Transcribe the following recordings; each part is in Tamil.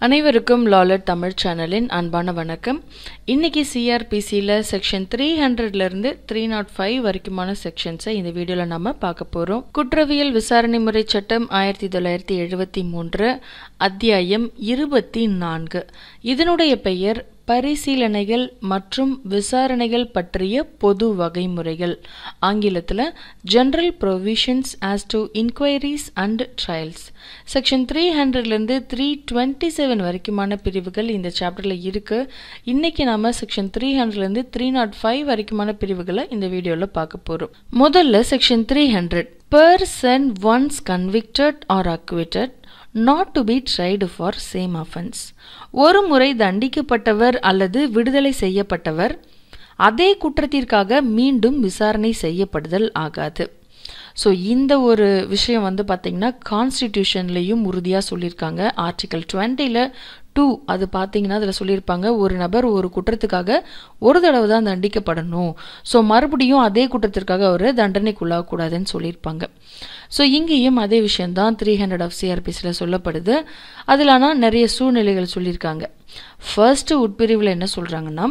அனைவருக்கும் லாலட் தமிழ் சேனலின் அன்பான வணக்கம் இன்னைக்கு சிஆர்பிசியில் செக்ஷன் த்ரீ ஹண்ட்ரட்லேருந்து த்ரீ நாட் ஃபைவ் வரைக்குமான செக்ஷன்ஸை இந்த வீடியோவில் நம்ம பார்க்க போகிறோம் குற்றவியல் விசாரணை முறை சட்டம் ஆயிரத்தி தொள்ளாயிரத்தி எழுபத்தி மூன்று அத்தியாயம் இருபத்தி நான்கு இதனுடைய பெயர் பரிசீலனைகள் மற்றும் விசாரணைகள் பற்றிய பொது வகைமுறைகள் ஆங்கிலத்தில் general provisions as to inquiries and trials section three ஹண்ட்ரட்லேருந்து த்ரீ டுவெண்ட்டி செவன் வரைக்குமான பிரிவுகள் இந்த சாப்டரில் இருக்குது இன்றைக்கி நம்ம செக்ஷன் த்ரீ ஹண்ட்ரட்லேருந்து த்ரீ நாட் ஃபைவ் வரைக்குமான பிரிவுகளை இந்த வீடியோவில் பார்க்க போகிறோம் முதல்ல section three hundred person once convicted or acquitted not to be tried for same offence ஒரு முறை தண்டிக்கப்பட்டவர் அல்லது விடுதலை செய்யப்பட்டவர் அதே குற்றத்திற்காக மீண்டும் விசாரணை செய்யப்படுதல் ஆகாது ஸோ இந்த ஒரு விஷயம் வந்து பார்த்திங்கன்னா கான்ஸ்டிடியூஷன்லேயும் உறுதியாக சொல்லியிருக்காங்க ஆர்டிக்கல் டுவெண்ட்டியில் டூ அது பார்த்தீங்கன்னா அதில் சொல்லியிருப்பாங்க ஒரு நபர் ஒரு குற்றத்துக்காக ஒரு தடவை தான் தண்டிக்கப்படணும் ஸோ மறுபடியும் அதே குற்றத்திற்காக அவர் தண்டனைக்குள்ளாகக்கூடாதுன்னு சொல்லியிருப்பாங்க ஸோ இங்கேயும் அதே விஷயந்தான் த்ரீ ஹண்ட்ரட் ஆஃப் சிஆர்பிஸில் சொல்லப்படுது அதில் ஆனால் நிறைய சூழ்நிலைகள் சொல்லியிருக்காங்க ஃபர்ஸ்ட் உட்பிரிவில் என்ன சொல்கிறாங்கன்னா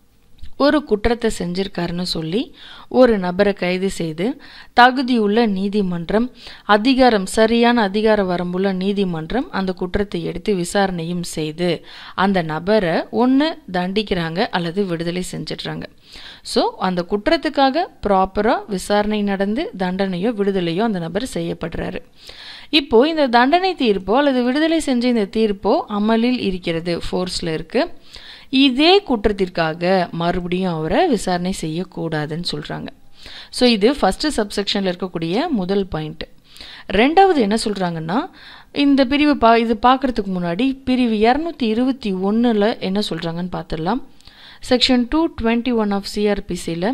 ஒரு குற்றத்தை செஞ்சிருக்காருன்னு சொல்லி ஒரு நபரை கைது செய்து தகுதியுள்ள நீதிமன்றம் அதிகாரம் சரியான அதிகார வரம்புள்ள நீதிமன்றம் அந்த குற்றத்தை எடுத்து விசாரணையும் செய்து அந்த நபரை ஒன்று தண்டிக்கிறாங்க அல்லது விடுதலை செஞ்சிடுறாங்க ஸோ அந்த குற்றத்துக்காக ப்ராப்பராக விசாரணை நடந்து தண்டனையோ விடுதலையோ அந்த நபர் செய்யப்படுறாரு இப்போ இந்த தண்டனை தீர்ப்போ அல்லது விடுதலை செஞ்ச இந்த தீர்ப்போ அமலில் இருக்கிறது ஃபோர்ஸில் இருக்குது இதே குற்றத்திற்காக மறுபடியும் அவரை விசாரணை செய்யக்கூடாதுன்னு சொல்கிறாங்க ஸோ இது ஃபஸ்ட்டு சப்செக்ஷனில் இருக்கக்கூடிய முதல் பாயிண்ட்டு ரெண்டாவது என்ன சொல்கிறாங்கன்னா இந்த பிரிவு பா இது பார்க்குறதுக்கு முன்னாடி பிரிவு இரநூத்தி இருபத்தி ஒன்றில் என்ன சொல்கிறாங்கன்னு பார்த்துடலாம் section two twenty one of சிஆர்பிசியில்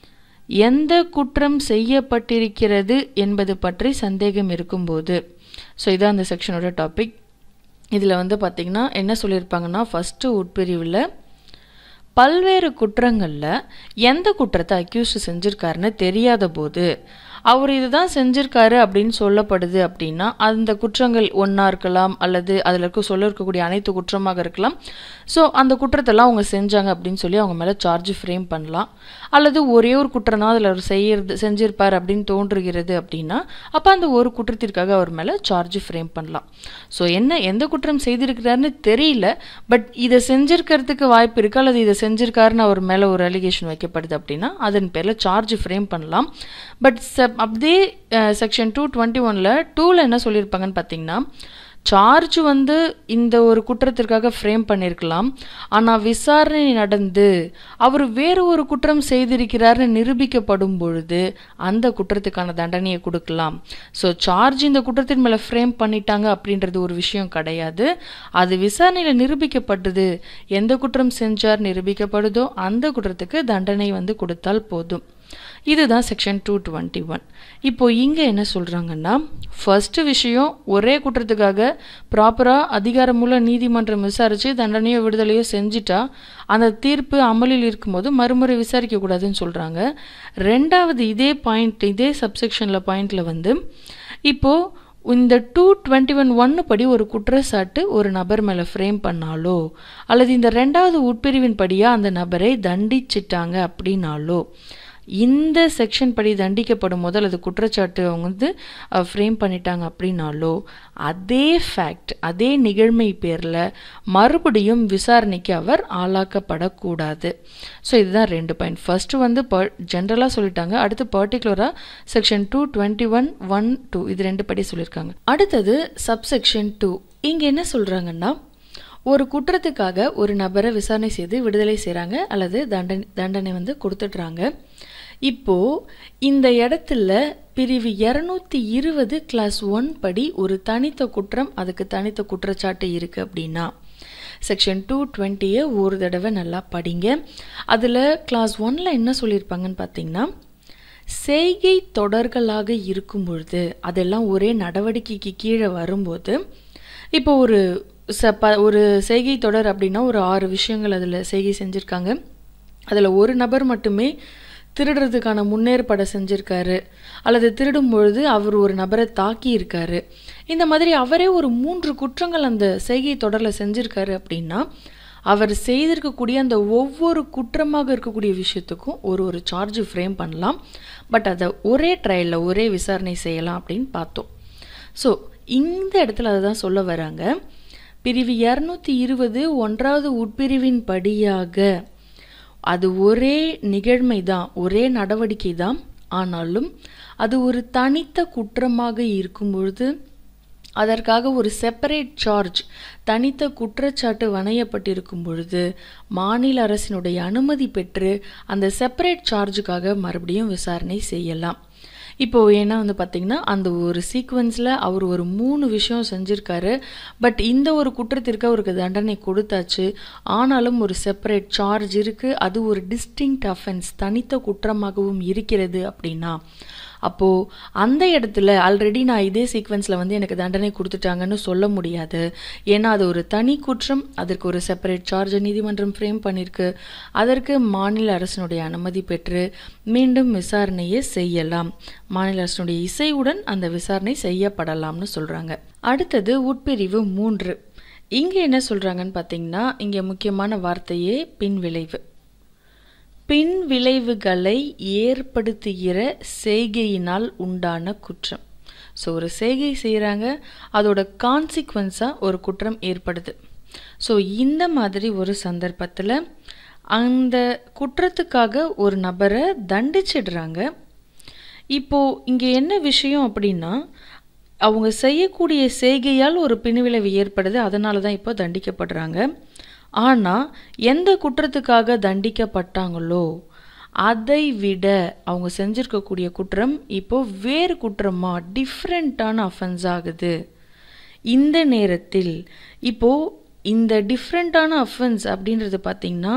எந்த குற்றம் செய்யப்பட்டிருக்கிறது என்பது பற்றி சந்தேகம் இருக்கும்போது ஸோ இதான் அந்த செக்ஷனோட டாபிக் இதில் வந்து பார்த்திங்கன்னா என்ன சொல்லியிருப்பாங்கன்னா ஃபஸ்ட்டு உட்பிரிவில் பல்வேறு குற்றங்களில் எந்த குற்றத்தை அக்யூஸ்ட் செஞ்சுருக்காருன்னு தெரியாத போது அவர் இதுதான் செஞ்சிருக்காரு அப்படின்னு சொல்லப்படுது அப்படின்னா அந்த குற்றங்கள் ஒன்றா இருக்கலாம் அல்லது அதில் இருக்க சொல்ல இருக்கக்கூடிய அனைத்து குற்றமாக இருக்கலாம் ஸோ அந்த குற்றத்தெல்லாம் அவங்க செஞ்சாங்க அப்படின்னு சொல்லி அவங்க மேலே சார்ஜ் ஃப்ரேம் பண்ணலாம் அல்லது ஒரே ஒரு குற்றம் தான் அதில் அவர் செய்யறது செஞ்சிருப்பார் அப்படின்னு தோன்றுகிறது அப்படின்னா அப்போ அந்த ஒரு குற்றத்திற்காக அவர் மேலே சார்ஜ் ஃப்ரேம் பண்ணலாம் ஸோ என்ன எந்த குற்றம் செய்திருக்கிறாருன்னு தெரியல பட் இதை செஞ்சிருக்கிறதுக்கு வாய்ப்பு இருக்குது அல்லது இதை செஞ்சிருக்காருன்னு அவர் மேலே ஒரு அலிகேஷன் வைக்கப்படுது அப்படின்னா அதன் பேரில் சார்ஜ் ஃப்ரேம் பண்ணலாம் பட் அப்படியே செக்ஷன் டூ டுவெண்ட்டி ஒனில் டூவில் என்ன சொல்லியிருப்பாங்கன்னு பார்த்தீங்கன்னா சார்ஜ் வந்து இந்த ஒரு குற்றத்திற்காக ஃப்ரேம் பண்ணியிருக்கலாம் ஆனால் விசாரணை நடந்து அவர் வேறு ஒரு குற்றம் செய்திருக்கிறார்னு நிரூபிக்கப்படும் பொழுது அந்த குற்றத்துக்கான தண்டனையை கொடுக்கலாம் ஸோ சார்ஜ் இந்த குற்றத்தின் மேலே ஃப்ரேம் பண்ணிட்டாங்க அப்படின்றது ஒரு விஷயம் கிடையாது அது விசாரணையில் நிரூபிக்கப்பட்டது எந்த குற்றம் செஞ்சார் நிரூபிக்கப்படுதோ அந்த குற்றத்துக்கு தண்டனை வந்து கொடுத்தால் போதும் இதுதான் செக்ஷன் டூ டுவெண்ட்டி ஒன் இப்போ இங்கே என்ன சொல்கிறாங்கன்னா ஃபர்ஸ்ட் விஷயம் ஒரே குற்றத்துக்காக ப்ராப்பராக அதிகாரமுள்ள நீதிமன்றம் விசாரித்து தண்டனையோ விடுதலையோ செஞ்சிட்டா அந்த தீர்ப்பு அமலில் இருக்கும்போது மறுமுறை விசாரிக்கக்கூடாதுன்னு சொல்கிறாங்க ரெண்டாவது இதே பாயிண்ட் இதே சப்செக்ஷனில் பாயிண்டில் வந்து இப்போது இந்த டூ டுவெண்ட்டி ஒன் ஒன்று படி ஒரு குற்றச்சாட்டு ஒரு நபர் மேலே ஃப்ரேம் பண்ணாலோ அல்லது இந்த ரெண்டாவது உட்பிரிவின் படியாக அந்த நபரை தண்டிச்சிட்டாங்க அப்படின்னாலோ இந்த செக்ஷன் படி தண்டிக்கப்படும் போது அல்லது குற்றச்சாட்டு அவங்க வந்து ஃப்ரேம் பண்ணிட்டாங்க அப்படின்னாலோ அதே ஃபேக்ட் அதே நிகழ்மை பேரில் மறுபடியும் விசாரணைக்கு அவர் ஆளாக்கப்படக்கூடாது ஸோ இதுதான் ரெண்டு பாயிண்ட் ஃபஸ்ட்டு வந்து ப ஜென்ரலாக சொல்லிட்டாங்க அடுத்து பர்டிகுலராக section two twenty one one two இது ரெண்டு படி சொல்லியிருக்காங்க அடுத்தது சப்செக்ஷன் டூ இங்கே என்ன சொல்கிறாங்கன்னா ஒரு குற்றத்துக்காக ஒரு நபரை விசாரணை செய்து விடுதலை செய்கிறாங்க அல்லது தண்டனை தண்டனை வந்து கொடுத்துட்றாங்க இப்போது இந்த இடத்துல பிரிவு இரநூத்தி இருபது கிளாஸ் ஒன் படி ஒரு தனித்த குற்றம் அதுக்கு தனித்த குற்றச்சாட்டு இருக்குது அப்படின்னா செக்ஷன் டூ டுவெண்ட்டியை ஒரு தடவை நல்லா படிங்க அதில் கிளாஸ் ஒனில் என்ன சொல்லியிருப்பாங்கன்னு பார்த்தீங்கன்னா செய்கை தொடர்களாக இருக்கும் பொழுது அதெல்லாம் ஒரே நடவடிக்கைக்கு கீழே வரும்போது இப்போ ஒரு ச ப ஒரு செய்கை தொடர் அப்படின்னா ஒரு ஆறு விஷயங்கள் அதில் செய்கை செஞ்சுருக்காங்க அதில் ஒரு நபர் மட்டுமே திருடுறதுக்கான முன்னேற்பாடை செஞ்சிருக்காரு அல்லது திருடும் பொழுது அவர் ஒரு நபரை தாக்கி இருக்காரு இந்த மாதிரி அவரே ஒரு மூன்று குற்றங்கள் அந்த செய்கை தொடரில் செஞ்சிருக்காரு அப்படின்னா அவர் செய்திருக்கக்கூடிய அந்த ஒவ்வொரு குற்றமாக இருக்கக்கூடிய விஷயத்துக்கும் ஒரு ஒரு சார்ஜ் ஃப்ரேம் பண்ணலாம் பட் அதை ஒரே ட்ரையலில் ஒரே விசாரணை செய்யலாம் அப்படின்னு பார்த்தோம் ஸோ இந்த இடத்துல அதை தான் சொல்ல வராங்க பிரிவு இரநூத்தி இருபது ஒன்றாவது உட்பிரிவின் படியாக அது ஒரே நிகழ்மை தான் ஒரே நடவடிக்கை தான் ஆனாலும் அது ஒரு தனித்த குற்றமாக இருக்கும் பொழுது அதற்காக ஒரு செப்பரேட் சார்ஜ் தனித்த குற்றச்சாட்டு வணையப்பட்டிருக்கும் பொழுது மாநில அரசினுடைய அனுமதி பெற்று அந்த செப்பரேட் சார்ஜுக்காக மறுபடியும் விசாரணை செய்யலாம் இப்போ ஏன்னா வந்து பார்த்தீங்கன்னா அந்த ஒரு சீக்வன்ஸில் அவர் ஒரு மூணு விஷயம் செஞ்சுருக்காரு பட் இந்த ஒரு குற்றத்திற்கு அவருக்கு தண்டனை கொடுத்தாச்சு ஆனாலும் ஒரு செப்பரேட் சார்ஜ் இருக்குது அது ஒரு டிஸ்டிங்க்ட் அஃபென்ஸ் தனித்த குற்றமாகவும் இருக்கிறது அப்படின்னா அப்போது அந்த இடத்துல ஆல்ரெடி நான் இதே சீக்வன்ஸில் வந்து எனக்கு தண்டனை கொடுத்துட்டாங்கன்னு சொல்ல முடியாது ஏன்னா அது ஒரு தனி குற்றம் அதற்கு ஒரு செப்பரேட் சார்ஜை நீதிமன்றம் ஃப்ரேம் பண்ணியிருக்கு அதற்கு மாநில அரசினுடைய அனுமதி பெற்று மீண்டும் விசாரணையை செய்யலாம் மாநில அரசினுடைய இசையுடன் அந்த விசாரணை செய்யப்படலாம்னு சொல்கிறாங்க அடுத்தது உட்பிரிவு மூன்று இங்கே என்ன சொல்கிறாங்கன்னு பார்த்தீங்கன்னா இங்கே முக்கியமான வார்த்தையே பின்விளைவு பின் விளைவுகளை ஏற்படுத்துகிற செய்கையினால் உண்டான குற்றம் ஸோ ஒரு செய்கை செய்கிறாங்க அதோட கான்சிக்வன்ஸாக ஒரு குற்றம் ஏற்படுது ஸோ இந்த மாதிரி ஒரு சந்தர்ப்பத்தில் அந்த குற்றத்துக்காக ஒரு நபரை தண்டிச்சிடுறாங்க இப்போது இங்கே என்ன விஷயம் அப்படின்னா அவங்க செய்யக்கூடிய செய்கையால் ஒரு பின்விளைவு ஏற்படுது அதனால தான் இப்போ தண்டிக்கப்படுறாங்க ஆனால் எந்த குற்றத்துக்காக தண்டிக்கப்பட்டாங்களோ அதை விட அவங்க செஞ்சிருக்கக்கூடிய குற்றம் இப்போ வேறு குற்றமாக டிஃப்ரெண்ட்டான அஃபென்ஸ் ஆகுது இந்த நேரத்தில் இப்போது இந்த டிஃப்ரெண்ட்டான அஃபென்ஸ் அப்படின்றது பார்த்திங்கன்னா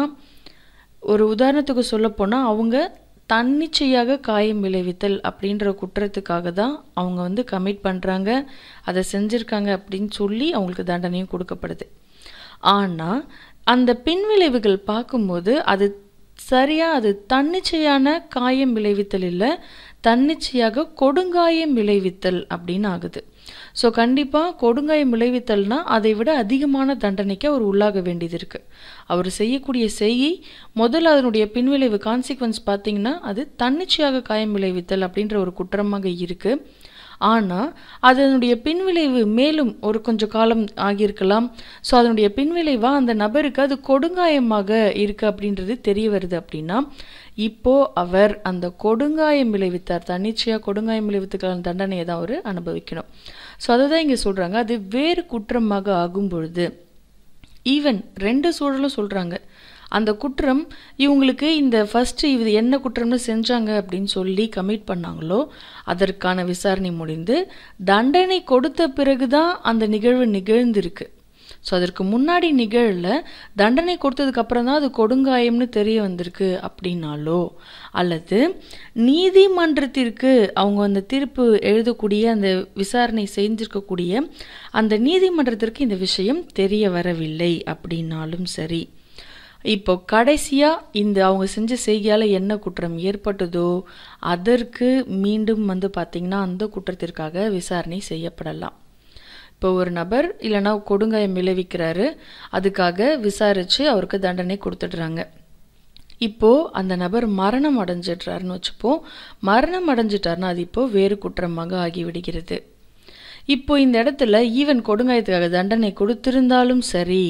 ஒரு உதாரணத்துக்கு சொல்லப்போனால் அவங்க தன்னிச்சையாக காயம் விளைவித்தல் அப்படின்ற குற்றத்துக்காக தான் அவங்க வந்து கமிட் பண்ணுறாங்க அதை செஞ்சுருக்காங்க அப்படின்னு சொல்லி அவங்களுக்கு தண்டனையும் கொடுக்கப்படுது ஆனால் அந்த பின்விளைவுகள் பார்க்கும்போது அது சரியாக அது தன்னிச்சையான காயம் விளைவித்தல் இல்லை தன்னிச்சையாக கொடுங்காயம் விளைவித்தல் அப்படின்னு ஆகுது ஸோ கண்டிப்பாக கொடுங்காயம் விளைவித்தல்னா அதை விட அதிகமான தண்டனைக்கு அவர் உள்ளாக வேண்டியது இருக்குது அவர் செய்யக்கூடிய செய்கை முதல்ல அதனுடைய பின்விளைவு கான்சிக்வன்ஸ் பார்த்தீங்கன்னா அது தன்னிச்சையாக காயம் விளைவித்தல் அப்படின்ற ஒரு குற்றமாக இருக்குது ஆனால் அதனுடைய பின்விளைவு மேலும் ஒரு கொஞ்சம் காலம் ஆகியிருக்கலாம் ஸோ அதனுடைய பின்விளைவாக அந்த நபருக்கு அது கொடுங்காயமாக இருக்குது அப்படின்றது தெரிய வருது அப்படின்னா இப்போ அவர் அந்த கொடுங்காயம் விளைவித்தார் தன்னிச்சையாக கொடுங்காயம் விளைவித்துக்கான தண்டனையை தான் அவர் அனுபவிக்கணும் ஸோ அதை தான் இங்கே சொல்கிறாங்க அது வேறு குற்றமாக ஆகும் பொழுது ஈவன் ரெண்டு சூழலும் சொல்கிறாங்க அந்த குற்றம் இவங்களுக்கு இந்த ஃபஸ்ட்டு இது என்ன குற்றம்னு செஞ்சாங்க அப்படின்னு சொல்லி கமிட் பண்ணாங்களோ அதற்கான விசாரணை முடிந்து தண்டனை கொடுத்த பிறகு தான் அந்த நிகழ்வு நிகழ்ந்திருக்கு ஸோ அதற்கு முன்னாடி நிகழல தண்டனை கொடுத்ததுக்கு அப்புறம் தான் அது கொடுங்காயம்னு தெரிய வந்திருக்கு அப்படின்னாலோ அல்லது நீதிமன்றத்திற்கு அவங்க அந்த தீர்ப்பு எழுதக்கூடிய அந்த விசாரணை செஞ்சிருக்கக்கூடிய அந்த நீதிமன்றத்திற்கு இந்த விஷயம் தெரிய வரவில்லை அப்படின்னாலும் சரி இப்போ கடைசியாக இந்த அவங்க செஞ்ச செய்கையால் என்ன குற்றம் ஏற்பட்டதோ அதற்கு மீண்டும் வந்து பார்த்திங்கன்னா அந்த குற்றத்திற்காக விசாரணை செய்யப்படலாம் இப்போ ஒரு நபர் இல்லைனா கொடுங்காயம் விளைவிக்கிறாரு அதுக்காக விசாரித்து அவருக்கு தண்டனை கொடுத்துடுறாங்க இப்போது அந்த நபர் மரணம் அடைஞ்சிட்றாருன்னு வச்சுப்போம் மரணம் அடைஞ்சிட்டாருன்னா அது இப்போது வேறு குற்றமாக ஆகிவிடுகிறது இப்போ இந்த இடத்துல ஈவன் கொடுங்காயத்துக்காக தண்டனை கொடுத்திருந்தாலும் சரி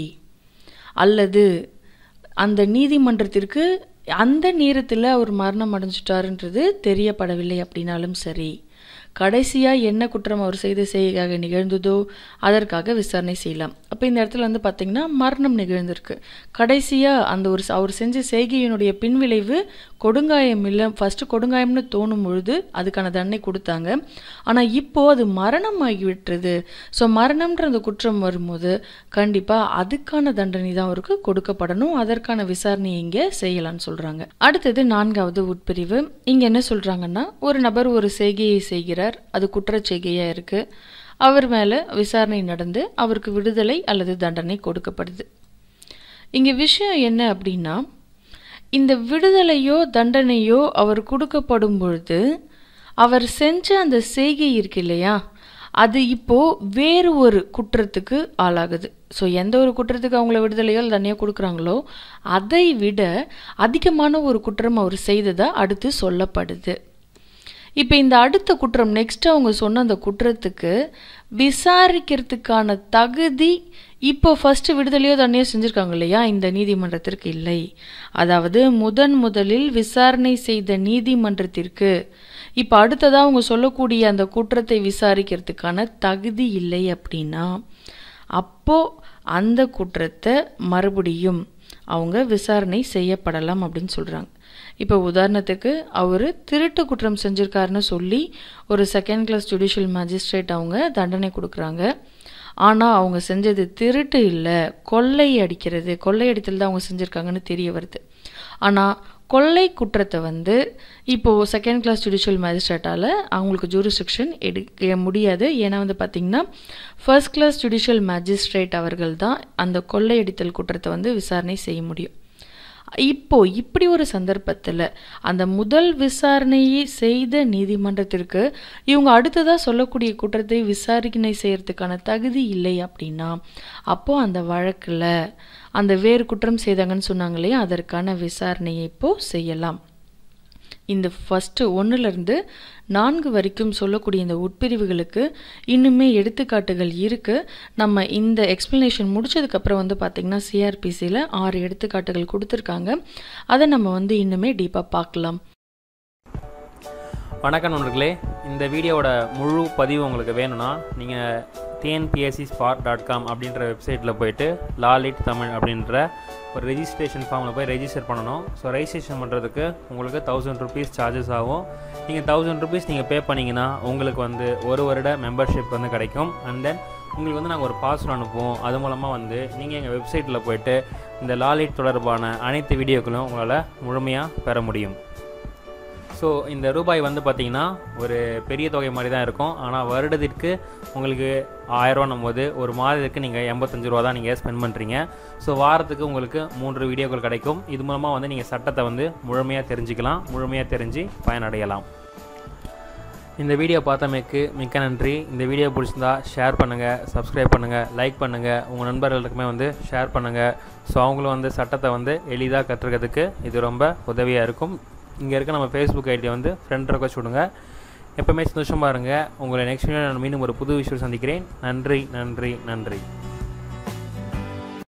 அல்லது அந்த நீதிமன்றத்திற்கு அந்த நேரத்தில் அவர் மரணம் அடைஞ்சிட்டாருன்றது தெரியப்படவில்லை அப்படின்னாலும் சரி கடைசியாக என்ன குற்றம் அவர் செய்த செய்கையாக நிகழ்ந்ததோ அதற்காக விசாரணை செய்யலாம் அப்போ இந்த இடத்துல வந்து பார்த்திங்கன்னா மரணம் நிகழ்ந்திருக்கு கடைசியாக அந்த ஒரு அவர் செஞ்ச செய்கையினுடைய பின்விளைவு கொடுங்காயம் இல்லை ஃபஸ்ட்டு கொடுங்காயம்னு தோணும் பொழுது அதுக்கான தண்டனை கொடுத்தாங்க ஆனால் இப்போது அது மரணம் ஆகிவிட்டுறது ஸோ மரணம்ன்ற அந்த குற்றம் வரும்போது கண்டிப்பாக அதுக்கான தண்டனை தான் அவருக்கு கொடுக்கப்படணும் அதற்கான விசாரணை இங்கே செய்யலாம்னு சொல்கிறாங்க அடுத்தது நான்காவது உட்பிரிவு இங்கே என்ன சொல்கிறாங்கன்னா ஒரு நபர் ஒரு செய்கையை செய்கிறார் அது குற்றச் செய்கையாக இருக்குது அவர் மேலே விசாரணை நடந்து அவருக்கு விடுதலை அல்லது தண்டனை கொடுக்கப்படுது இங்கே விஷயம் என்ன அப்படின்னா இந்த விடுதலையோ தண்டனையோ அவர் கொடுக்கப்படும் பொழுது அவர் செஞ்ச அந்த செய்கை இருக்கு இல்லையா அது இப்போ வேறு ஒரு குற்றத்துக்கு ஆளாகுது ஸோ எந்த ஒரு குற்றத்துக்கு அவங்கள விடுதலையோ இல்லை தண்ணியோ கொடுக்குறாங்களோ அதை விட அதிகமான ஒரு குற்றம் அவர் செய்ததா அடுத்து சொல்லப்படுது இப்போ இந்த அடுத்த குற்றம் நெக்ஸ்ட் அவங்க சொன்ன அந்த குற்றத்துக்கு விசாரிக்கிறதுக்கான தகுதி இப்போ ஃபர்ஸ்ட் விடுதலையோ தண்ணியோ செஞ்சுருக்காங்க இல்லையா இந்த நீதிமன்றத்திற்கு இல்லை அதாவது முதன் முதலில் விசாரணை செய்த நீதிமன்றத்திற்கு இப்போ அடுத்ததாக அவங்க சொல்லக்கூடிய அந்த குற்றத்தை விசாரிக்கிறதுக்கான தகுதி இல்லை அப்படின்னா அப்போ அந்த குற்றத்தை மறுபடியும் அவங்க விசாரணை செய்யப்படலாம் அப்படின்னு சொல்கிறாங்க இப்போ உதாரணத்துக்கு அவர் திருட்டு குற்றம் செஞ்சுருக்காருன்னு சொல்லி ஒரு செகண்ட் கிளாஸ் ஜுடிஷியல் மேஜிஸ்ட்ரேட் அவங்க தண்டனை கொடுக்குறாங்க ஆனால் அவங்க செஞ்சது திருட்டு இல்லை கொள்ளை அடிக்கிறது கொள்ளை அடித்தல் தான் அவங்க செஞ்சுருக்காங்கன்னு தெரிய வருது ஆனால் கொள்ளை குற்றத்தை வந்து இப்போது செகண்ட் கிளாஸ் ஜுடிஷியல் மேஜிஸ்ட்ரேட்டால் அவங்களுக்கு ஜூரிஸ்டிக்ஷன் எடுக்க முடியாது ஏன்னா வந்து பார்த்திங்கன்னா ஃபர்ஸ்ட் கிளாஸ் ஜுடிஷியல் மேஜிஸ்ட்ரேட் அவர்கள் தான் அந்த கொள்ளையடித்தல் குற்றத்தை வந்து விசாரணை செய்ய முடியும் இப்போ இப்படி ஒரு சந்தர்ப்பத்தில் அந்த முதல் விசாரணையை செய்த நீதிமன்றத்திற்கு இவங்க அடுத்ததாக சொல்லக்கூடிய குற்றத்தை விசாரணை செய்யறதுக்கான தகுதி இல்லை அப்படின்னா அப்போ அந்த வழக்கில் அந்த வேறு குற்றம் செய்தாங்கன்னு சொன்னாங்க இல்லையா அதற்கான விசாரணையை இப்போ செய்யலாம் இந்த ஃபஸ்ட்டு ஒன்றுலேருந்து நான்கு வரைக்கும் சொல்லக்கூடிய இந்த உட்பிரிவுகளுக்கு இன்னுமே எடுத்துக்காட்டுகள் இருக்குது நம்ம இந்த எக்ஸ்ப்ளனேஷன் முடிச்சதுக்கப்புறம் வந்து பார்த்திங்கன்னா சிஆர்பிசியில் ஆறு எடுத்துக்காட்டுகள் கொடுத்துருக்காங்க அதை நம்ம வந்து இன்னுமே டீப்பாக பார்க்கலாம் வணக்கம் நண்பர்களே இந்த வீடியோவோட முழு பதிவு உங்களுக்கு வேணும்னா நீங்கள் டிஎன்பிஎஸ்சி ஸ்பாட் டாட் காம் அப்படின்ற வெப்சைட்டில் போயிட்டு லாலிட் தமிழ் அப்படின்ற ஒரு ரெஜிஸ்ட்ரேஷன் ஃபார்மில் போய் ரெஜிஸ்டர் பண்ணணும் ஸோ ரெஜிஸ்ட்ரேஷன் பண்ணுறதுக்கு உங்களுக்கு தௌசண்ட் ருபீஸ் சார்ஜஸ் ஆகும் நீங்கள் தௌசண்ட் ருபீஸ் நீங்கள் பே பண்ணிங்கன்னா உங்களுக்கு வந்து ஒரு வருட மெம்பர்ஷிப் வந்து கிடைக்கும் அண்ட் தென் உங்களுக்கு வந்து நாங்கள் ஒரு பாஸ்வேர்ட் அனுப்புவோம் அது மூலமாக வந்து நீங்கள் எங்கள் வெப்சைட்டில் போயிட்டு இந்த லாலிட் தொடர்பான அனைத்து வீடியோக்களும் உங்களால் முழுமையாக பெற முடியும் ஸோ இந்த ரூபாய் வந்து பார்த்திங்கன்னா ஒரு பெரிய தொகை மாதிரி தான் இருக்கும் ஆனால் வருடத்திற்கு உங்களுக்கு ஆயிரரூவான்னும் போது ஒரு மாதத்துக்கு நீங்கள் எண்பத்தஞ்சு ரூபா தான் நீங்கள் ஸ்பெண்ட் பண்ணுறீங்க ஸோ வாரத்துக்கு உங்களுக்கு மூன்று வீடியோக்கள் கிடைக்கும் இது மூலமாக வந்து நீங்கள் சட்டத்தை வந்து முழுமையாக தெரிஞ்சுக்கலாம் முழுமையாக தெரிஞ்சு பயனடையலாம் இந்த வீடியோ பார்த்தமைக்கு மிக்க நன்றி இந்த வீடியோ பிடிச்சிருந்தா ஷேர் பண்ணுங்கள் சப்ஸ்கிரைப் பண்ணுங்கள் லைக் பண்ணுங்கள் உங்கள் நண்பர்களுக்குமே வந்து ஷேர் பண்ணுங்கள் ஸோ அவங்களும் வந்து சட்டத்தை வந்து எளிதாக கற்றுக்கிறதுக்கு இது ரொம்ப உதவியாக இருக்கும் இங்கே இருக்க நம்ம ஃபேஸ்புக் ஐடியை வந்து ஃப்ரெண்ட் ரெக்வஸ்ட் விடுங்க எப்போவுமே சந்தோஷமாக இருங்க உங்களை நெக்ஸ்ட் வீடியோ நான் மீண்டும் ஒரு புது விஷயம் சந்திக்கிறேன் நன்றி நன்றி நன்றி